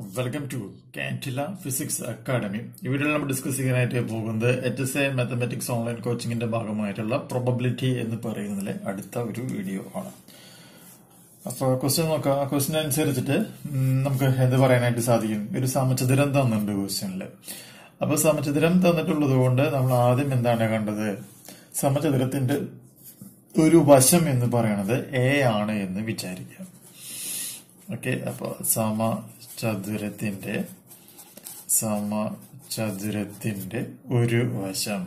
welcome to കാൻറ്റില physics academy ഇവിടെ നമ്മൾ ഡിസ്കസ് ചെയ്യാനായിട്ട് പോകുന്നത് H S A mathematics online കോച്ചിങ്ങിന്റെ ഭാഗമായിട്ടുള്ള പ്രൊബബിലിറ്റി എന്ന് പറയുന്നതിലെ അടുത്ത ഒരു വീഡിയോ ആണ് അപ്പോൾ ക്വസ്റ്റ്യൻ നോക്കാം ആ ക്വസ്റ്റ്യൻ അനുസരിച്ചിട്ട് ഉം, നമുക്ക് എന്ത് പറയാനായിട്ട് സാധിക്കും ഒരു സമചതുരം തന്നിട്ടുണ്ട് ക്വസ്റ്റ്യനിൽ അപ്പൊ സമചതുരം തന്നിട്ടുള്ളത് കൊണ്ട് നമ്മൾ ആദ്യം എന്താണ് കണ്ടത് സമചതുരത്തിന്റെ ഒരു വശം എന്ന് പറയുന്നത് എ ആണ് എന്ന് വിചാരിക്കാം ഓക്കെ അപ്പൊ സമചതുരത്തിന്റെ സമചതുരത്തിന്റെ ഒരു വശം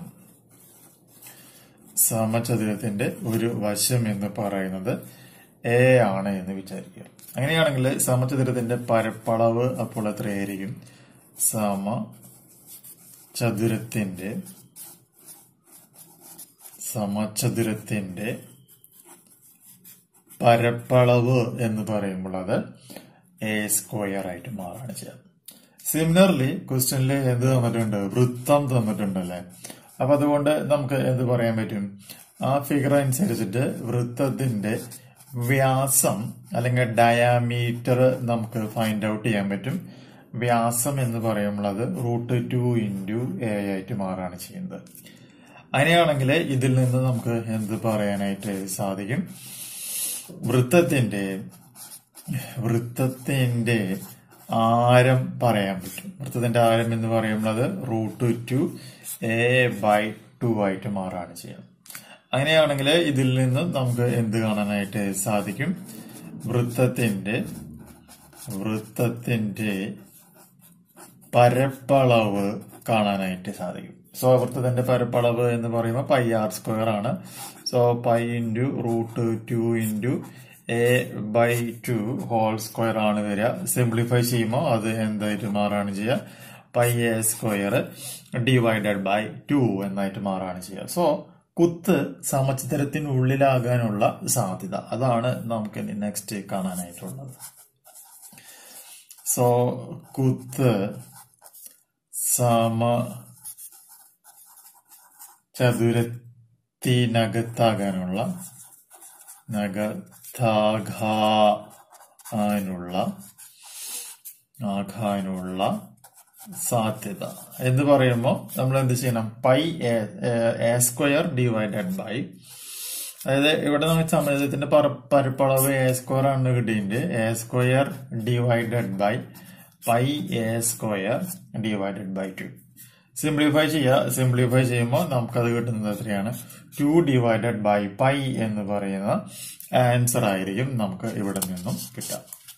സമചതുരത്തിന്റെ ഒരു വശം എന്ന് പറയുന്നത് എ ആണ് എന്ന് വിചാരിക്കുക അങ്ങനെയാണെങ്കിൽ സമചതുരത്തിന്റെ പരപ്പളവ് അപ്പോൾ എത്രയായിരിക്കും സമചതുരത്തിന്റെ സമചതുരത്തിന്റെ പരപ്പളവ് എന്ന് പറയുമ്പോൾ അത് എ സ്ക്വയർ ആയിട്ട് മാറാണ് ചെയ്യുക സിമിലർലി ക്വസ്റ്റ്യനിൽ എന്ത് തന്നിട്ടുണ്ട് വൃത്തം തന്നിട്ടുണ്ടല്ലേ അപ്പൊ അതുകൊണ്ട് നമുക്ക് എന്ത് പറയാൻ പറ്റും ആ ഫിഗർ അനുസരിച്ചിട്ട് വൃത്തത്തിന്റെ വ്യാസം അല്ലെങ്കിൽ ഡയാമീറ്റർ നമുക്ക് ഫൈൻഡ് ഔട്ട് ചെയ്യാൻ പറ്റും വ്യാസം എന്ന് പറയുമ്പോൾ അത് റൂട്ട് ടു ഇൻറ്റു എ ആയിട്ട് മാറാണ് ചെയ്യുന്നത് അങ്ങനെയാണെങ്കിൽ ഇതിൽ നിന്ന് നമുക്ക് എന്ത് പറയാനായിട്ട് സാധിക്കും വൃത്തത്തിന്റെ വൃത്തത്തിന്റെ ആരം പറയാൻ പറ്റും വൃത്തത്തിന്റെ ആരം എന്ന് പറയുന്നത് root two A by two ആയിട്ട് മാറാണ് ചെയ്യുന്നത് അങ്ങനെയാണെങ്കിൽ ഇതിൽ നിന്ന് നമുക്ക് എന്ത് കാണാനായിട്ട് സാധിക്കും വൃത്തത്തിന്റെ വൃത്തത്തിന്റെ പരപ്പളവ് കാണാനായിട്ട് സാധിക്കും സോ വൃത്തത്തിന്റെ പരപ്പളവ് എന്ന് പറയുമ്പോൾ പൈ ആർ സ്ക്വയർ ആണ് so pi into root two into A by two whole square ആണ് വരിക സിംപ്ലിഫൈ ചെയ്യുമ്പോൾ അത് എന്തായിട്ട് മാറാണ് ചെയ്യുക pi A square divided by two എന്നായിട്ട് മാറാണ് ചെയ്യുക സോ കുത്ത് സമചിതരത്തിനുള്ളിലാകാനുള്ള സാധ്യത അതാണ് നമുക്ക് നെക്സ്റ്റ് കാണാനായിട്ടുള്ളത് സോ കുത്ത് സമ ചതുരത്തിനകത്താകാനുള്ള നഗത്താകാനുള്ള ആകാനുള്ള സാധ്യത എന്ന് പറയുമ്പോൾ നമ്മൾ എന്ത് ചെയ്യണം pi A square divided by അതായത് ഇവിടെ നമുക്ക് സമചതുരത്തിന്റെ പര- പരപ്പളവ് എ സ്ക്വയർ ആണ് കിട്ടിയിട്ടുണ്ട് A square divided by pi A square divided by two simplify ചെയ്യുക സിംപ്ലിഫൈ ചെയ്യുമ്പോൾ നമുക്കത് കിട്ടുന്നത് എത്രയാണ് ടു ഡിവൈഡഡ് ബൈ പൈ എന്ന് പറയുന്ന ആൻസർ ആയിരിക്കും നമുക്ക് ഇവിടെ നിന്നും കിട്ടുക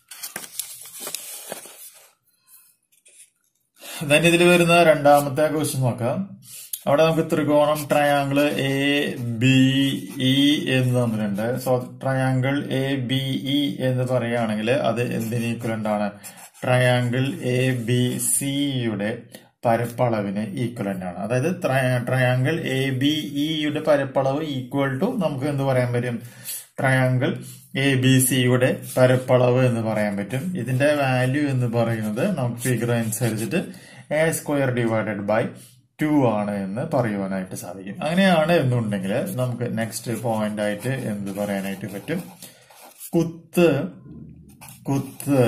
then ഇതിൽ വരുന്ന രണ്ടാമത്തെ ക്വസ്റ്റ്യൻ നോക്കാം അവിടെ നമുക്ക് ത്രികോണം ട്രയാങ്കിൾ എ ബി ഇ എന്ന് തന്നിട്ടുണ്ട് so triangle A B E എന്ന് പറയുകയാണെങ്കിൽ അത് എന്തിന് ഈക്വലന്റ് ആണ് ട്രയാങ്കിൾ എ ബി സിയുടെ പരപ്പളവിന് ഈക്വലന്റ് ആണ് അതായത് ട്രയാങ്കിൾ എ ബി ഇയുടെ പരപ്പളവ് ഈക്വൽ ടു നമുക്ക് എന്ത് പറയാൻ പറ്റും ട്രയാങ്കിൾ എ ബി സിയുടെ പരപ്പളവ് എന്ന് പറയാൻ പറ്റും ഇതിന്റെ വാല്യൂ എന്ന് പറയുന്നത് നമുക്ക് ഫിഗർ അനുസരിച്ചിട്ട് A square divided by two ആണ് എന്ന് പറയുവാനായിട്ട് സാധിക്കും അങ്ങനെയാണ് എന്നുണ്ടെങ്കിൽ നമുക്ക് നെക്സ്റ്റ് പോയിന്റ് ആയിട്ട് എന്ത് പറയാനായിട്ട് പറ്റും കുത്ത് കുത്ത്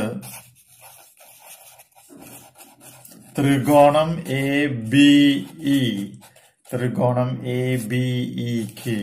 ത്രികോണം എ ബി ഇ ത്രികോണം എ ബി ഇക്ക്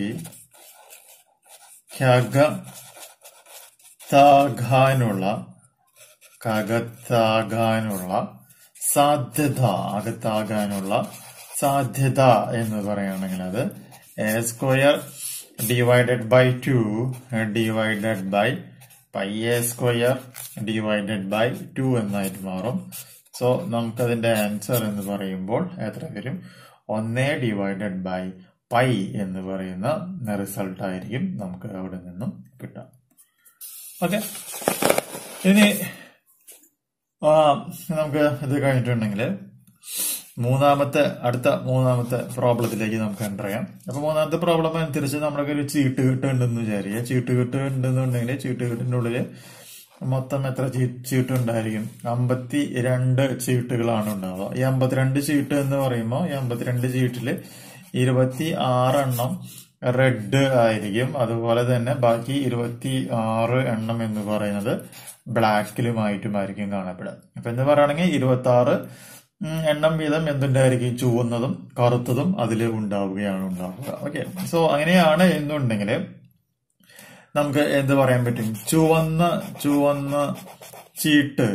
കകത്താകാനുള്ള കകത്താകാനുള്ള സാധ്യത അകത്താകാനുള്ള സാധ്യത എന്ന് പറയുകയാണെങ്കിൽ അത് A square divided by two divided by pi A square divided by two എന്നായിട്ട് മാറും സോ നമുക്കതിന്റെ ആൻസർ എന്ന് പറയുമ്പോൾ എത്ര വരും ഒന്നേ ഡിവൈഡഡ് ബൈ പൈ എന്ന് പറയുന്ന റിസൾട്ട് ആയിരിക്കും നമുക്ക് അവിടെ നിന്നും കിട്ടുക ഓക്കെ ഇനി ആ, നമുക്ക് ഇത് കഴിഞ്ഞിട്ടുണ്ടെങ്കിൽ മൂന്നാമത്തെ അടുത്ത മൂന്നാമത്തെ പ്രോബ്ലത്തിലേക്ക് നമുക്ക് എൻ്റർ ചെയ്യാം അപ്പൊ മൂന്നാമത്തെ പ്രോബ്ലം അനുസരിച്ച് നമ്മുടെ ഒരു ചീട്ട് കെട്ട് ഉണ്ടെന്ന് വിചാരിക്കുക ചീട്ട് കെട്ട് ഉണ്ടെന്നുണ്ടെങ്കിൽ ചീട്ട് കെട്ടിന്റെ ഉള്ളില് മൊത്തം എത്ര ചീ- ചീട്ട് ഉണ്ടായിരിക്കും അമ്പത്തി രണ്ട് ചീട്ടുകളാണ് ഉണ്ടാവുക ഈ അമ്പത്തിരണ്ട് ചീട്ട് എന്ന് പറയുമ്പോൾ ഈ അമ്പത്തിരണ്ട് ചീട്ടില് ഇരുപത്തി ആറെണ്ണം റെഡ് ആയിരിക്കും അതുപോലെ തന്നെ ബാക്കി ഇരുപത്തി ആറ് എണ്ണം എന്ന് പറയുന്നത് ബ്ലാക്കിലുമായിട്ടുമായിരിക്കും കാണപ്പെടുക അപ്പൊ എന്ന് പറയുകയാണെങ്കിൽ ഇരുപത്തി ആറ് എണ്ണം വീതം എന്തുണ്ടായിരിക്കും ചുവന്നതും കറുത്തതും അതിൽ ഉണ്ടാവുകയാണ് ഉണ്ടാവുക ഓക്കെ സോ അങ്ങനെയാണ് എന്നുണ്ടെങ്കിൽ നമുക്ക് എന്ത് പറയാൻ പറ്റും ചുവന്ന ചുവന്ന ചീട്ട്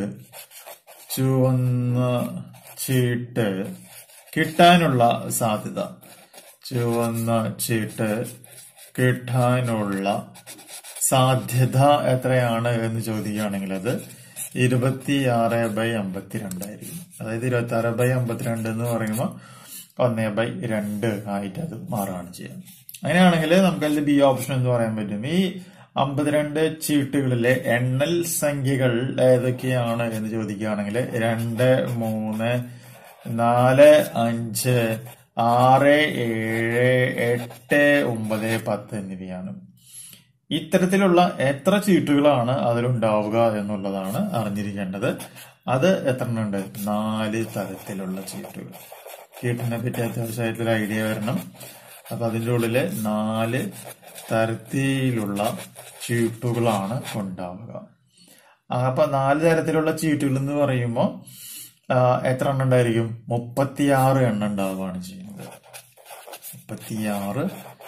ചുവന്ന ചീട്ട് കിട്ടാനുള്ള സാധ്യത ചുവന്ന ചീട്ട് കിട്ടാനുള്ള സാധ്യത എത്രയാണ് എന്ന് ചോദിക്കുകയാണെങ്കിൽ അത് ഇരുപത്തിയാറ് ബൈ അമ്പത്തിരണ്ടായിരിക്കും അതായത് ഇരുപത്തി ആറ് ബൈ അമ്പത്തിരണ്ട് എന്ന് പറയുമ്പോൾ ഒന്നേ ബൈ രണ്ട് ആയിട്ട് അത് മാറുകയാണ് ചെയ്യുക അങ്ങനെയാണെങ്കിൽ നമുക്ക് അതിൽ ബി ഓപ്ഷൻ എന്ന് പറയാൻ പറ്റും ഈ അമ്പത്തിരണ്ട് ചീട്ടുകളിലെ എണ്ണൽ സംഖ്യകൾ ഏതൊക്കെയാണ് എന്ന് ചോദിക്കുകയാണെങ്കിൽ രണ്ട് മൂന്ന് നാല് അഞ്ച് ആറ് ഏഴ് എട്ട് ഒമ്പത് പത്ത് എന്നിവയാണ് ഇത്തരത്തിലുള്ള എത്ര ചീട്ടുകളാണ് അതിലുണ്ടാവുക എന്നുള്ളതാണ് അറിഞ്ഞിരിക്കേണ്ടത് അത് എത്ര ഉണ്ട് നാല് തരത്തിലുള്ള ചീട്ടുകൾ ചീട്ടിനെ പറ്റി അത്യാവശ്യമായിട്ടൊരു ഐഡിയ വരണം അപ്പൊ അതിൻ്റെ ഉള്ളില് നാല് തരത്തിലുള്ള ചീട്ടുകളാണ് ഉണ്ടാവുക അപ്പൊ നാല് തരത്തിലുള്ള ചീട്ടുകൾ എന്ന് പറയുമ്പോൾ എത്ര എണ്ണം ഉണ്ടായിരിക്കും മുപ്പത്തിയാറ് എണ്ണം ഉണ്ടാവുകയാണ് ചെയ്യുന്നത് മുപ്പത്തിയാറ്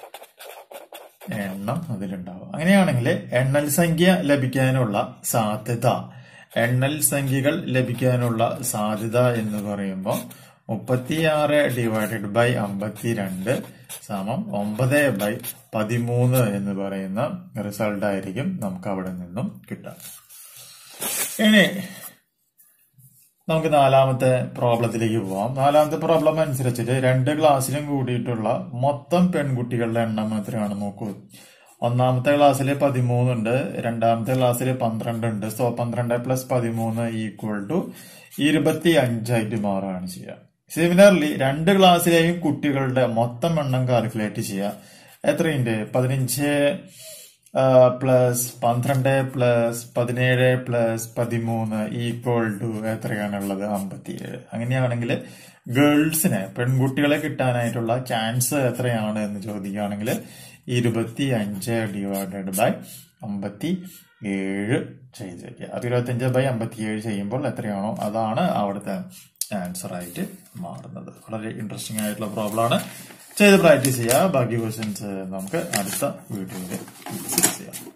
എണ്ണം അതിലുണ്ടാവും അങ്ങനെയാണെങ്കിൽ എണ്ണൽ സംഖ്യ ലഭിക്കാനുള്ള സാധ്യത എണ്ണൽ സംഖ്യകൾ ലഭിക്കാനുള്ള സാധ്യത എന്ന് പറയുമ്പോൾ മുപ്പത്തിയാറ് ഡിവൈഡഡ് ബൈ അമ്പത്തിരണ്ട് സമം ഒമ്പത് ബൈ പതിമൂന്ന് എന്ന് പറയുന്ന റിസൾട്ട് ആയിരിക്കും നമുക്ക് അവിടെ നിന്നും കിട്ടുക ഇനി നമുക്ക് നാലാമത്തെ പ്രോബ്ലത്തിലേക്ക് പോവാം നാലാമത്തെ പ്രോബ്ലം അനുസരിച്ചിട്ട് രണ്ട് ക്ലാസ്സിലും കൂടിയിട്ടുള്ള മൊത്തം പെൺകുട്ടികളുടെ എണ്ണം എത്രയാണ് നോക്കൂ ഒന്നാമത്തെ ക്ലാസ്സിൽ പതിമൂന്നുണ്ട് രണ്ടാമത്തെ ക്ലാസ്സിൽ പന്ത്രണ്ട് ഉണ്ട് സോ പന്ത്രണ്ട് പ്ലസ് പതിമൂന്ന് ഈക്വൽ ടു ഇരുപത്തി അഞ്ചായിട്ട് മാറുകയാണ് ചെയ്യുക സിമിലർലി രണ്ട് ക്ലാസ്സിലെയും കുട്ടികളുടെ മൊത്തം എണ്ണം കാൽക്കുലേറ്റ് ചെയ്യുക എത്രയുണ്ട് പതിനഞ്ച് പ്ലസ് പന്ത്രണ്ട് പ്ലസ് പതിനേഴ് പ്ലസ് പതിമൂന്ന് ഈക്വൽ ടു എത്രയാണുള്ളത് അമ്പത്തിയേഴ് അങ്ങനെയാണെങ്കിൽ ഗേൾസിന് പെൺകുട്ടികളെ കിട്ടാനായിട്ടുള്ള ചാൻസ് എത്രയാണ് എന്ന് ചോദിക്കുകയാണെങ്കിൽ ഇരുപത്തി അഞ്ച് ഡിവൈഡഡ് ബൈ അമ്പത്തി ഏഴ് ചെയ്ത് വയ്ക്കുക അത് ഇരുപത്തിയഞ്ച് ബൈ അമ്പത്തി ഏഴ് ചെയ്യുമ്പോൾ എത്രയാണോ അതാണ് അവിടുത്തെ ആൻസർ ആയിട്ട് മാറുന്നത് വളരെ ഇൻട്രസ്റ്റിംഗ് ആയിട്ടുള്ള പ്രോബ്ലം ആണ് ചെയ്ത് പ്രാക്ടീസ് ചെയ്യുക ബാക്കി ക്വസ്റ്റ്യൻസ് നമുക്ക് അടുത്ത വീഡിയോയിൽ ഡിസ്കസ് ചെയ്യാം